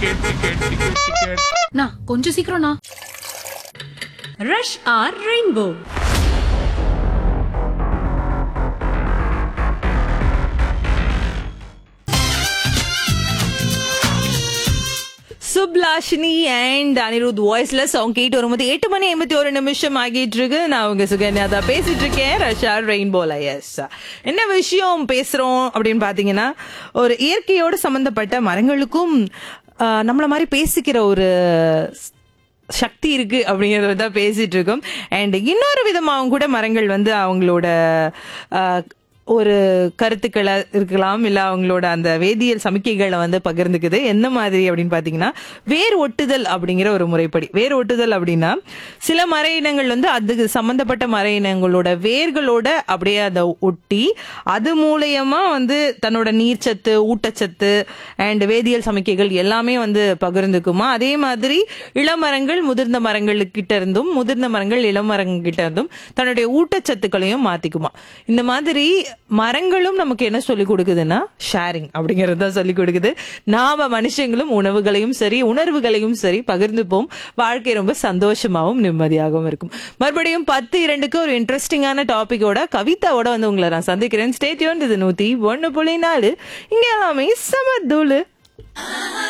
ticket ticket ticket ticket நான் கொஞ்சம் சீக்கிரம்ண்ணா ரஷ் ஆர் ரெயின்போ சுப்லாஷினி அண்ட் அனிருத் வாய்ஸ்ல சாங் கேட்டு வரும்போது எட்டு மணி ஐம்பத்தி ஒரு நிமிஷம் ஆகிட்டு இருக்கு நான் உங்க சுகன்யா தான் பேசிட்டு இருக்கேன் ரஷா ரெயின்போல எஸ் என்ன விஷயம் பேசுறோம் அப்படின்னு பாத்தீங்கன்னா ஒரு இயற்கையோடு சம்பந்தப்பட்ட மரங்களுக்கும் ஆஹ், நம்மள மாதிரி பேசிக்கிற ஒரு சக்தி இருக்கு அப்படிங்கறத தான் பேசிட்டு இருக்கோம் அண்ட் இன்னொரு விதமாகவும் கூட மரங்கள் வந்து அவங்களோட ஆஹ், ஒரு கருத்துக்களை இருக்கலாம் இல்ல அவங்களோட அந்த வேதியியல் சமிக்கைகளை வந்து பகிர்ந்துக்குது என்ன மாதிரி அப்படின்னு பாத்தீங்கன்னா வேர் ஒட்டுதல் அப்படிங்கிற ஒரு முறைப்படி வேர் ஒட்டுதல் அப்படின்னா சில மர இனங்கள் வந்து அதுக்கு சம்பந்தப்பட்ட மர இனங்களோட வேர்களோட அப்படியே அதை ஒட்டி அது மூலயமா வந்து தன்னோட நீர்ச்சத்து ஊட்டச்சத்து அண்ட் வேதியியல் சமிக்கைகள் எல்லாமே வந்து பகிர்ந்துக்குமா அதே மாதிரி இளமரங்கள் முதிர்ந்த மரங்கள்கிட்ட இருந்தும் முதிர்ந்த மரங்கள் இளமரங்கிட்ட இருந்தும் தன்னுடைய ஊட்டச்சத்துக்களையும் மாத்திக்குமா இந்த மாதிரி மரங்களும் நமக்கு என்ன சொல்லி கொடுக்குதுன்னா ஷேரிங் அப்படிங்கறது தான் சொல்லி கொடுக்குது நாம மனுஷங்களும் உணவுகளையும் சரி உணர்வுகளையும் சரி பகிர்ந்துப்போம் வாழ்க்கை ரொம்ப சந்தோஷமாவும் நிம்மதியாகவும் இருக்கும் மறுபடியும் பத்து இரண்டுக்கு ஒரு இன்ட்ரெஸ்டிங்கான டாபிக்கோட கவிதாவோட வந்து உங்களை நான் சந்திக்கிறேன் ஸ்டேட்யூன் இது நூத்தி ஒன்னு புள்ளி நாலு இங்க எல்லாமே சம தூளு